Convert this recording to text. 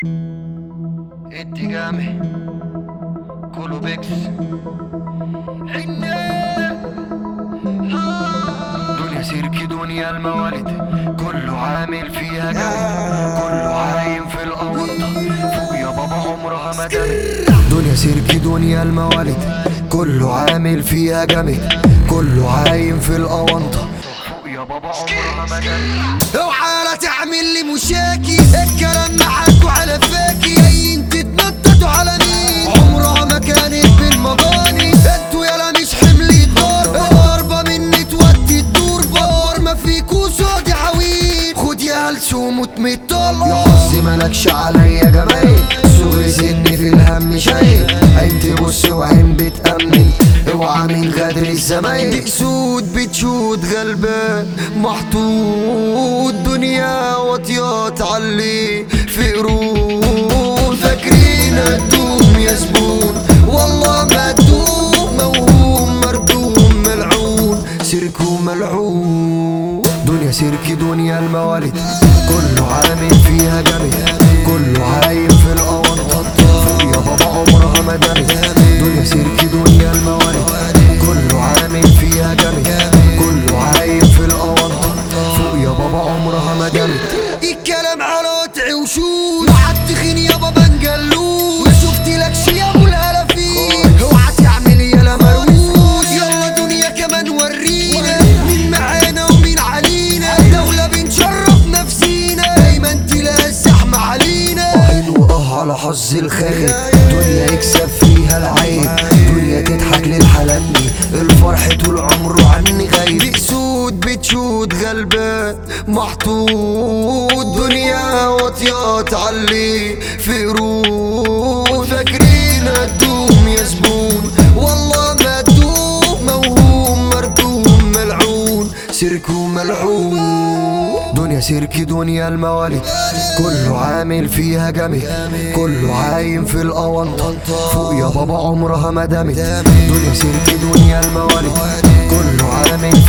اتجامي كله بيكس دنيا سيرك دنيا الموالد كله عامل فيها جامد كله عايم في الأونطة فوق يا بابا عمرها ما دامت دنيا سيرك دنيا الموالد كله عامل فيها جامد كله عايم في الأونطة فوق يا بابا عمرها ما دامت اوعى لا تعمل لي مشاكي الكلام معاك وعلى فاكي جايين تتنططوا على مين عمرها ما كانت بالمضاني انتوا يالا مش حمل الدار ضربة مني تودي الدور بار ما فيكوا صوت عويل خد يا هلسوم وتمطل يا حظي مالكش عليا جمايل صغري سني في الهم شايل عين تبص وعين بتأمن اوعى من غدر الزمايل سود بتشود غلبان محطوط دنيا واطيات علي في قرون فاكرين هتدوم يا زبون والله ما تدوم موهوم مردوم ملعون سيركو ملعون دنيا سيرك دنيا الموالد كله عامل فيها جامد كله عايم في الأونطة فوق يا بابا عمرها ما دامت دنيا سيرك دنيا الموالد كله عامل فيها جامد كله عايم في الأونطة فوق يا بابا عمرها ما دامت الكلام على وطع وشوش وعالتخين يابا بنجلوش ما شفت لكش يا ابو الهلافين اوعى تعمل يالا مروش يلا دنيا كمان ورينا مين معانا ومين علينا دولة بنشرف نفسينا دايما تلاقي الزحمة علينا عين وقه على حظ الخير دنيا يكسب فيها العين دنيا تضحك للحلقني الفرح طول عمره عني غايب بأسود بتشود غلبان محطوط دنيا واطيات علي في قرون فاكرين هتدوم يا زبون والله ما تدوم موهوم مردوم ملعون سيركو ملعون دنيا سيركي دنيا الموالد كله عامل فيها جامد كله عايم في الأونطة فوق يا بابا عمرها ما دامت دنيا سيركي دنيا الموالد كله عامل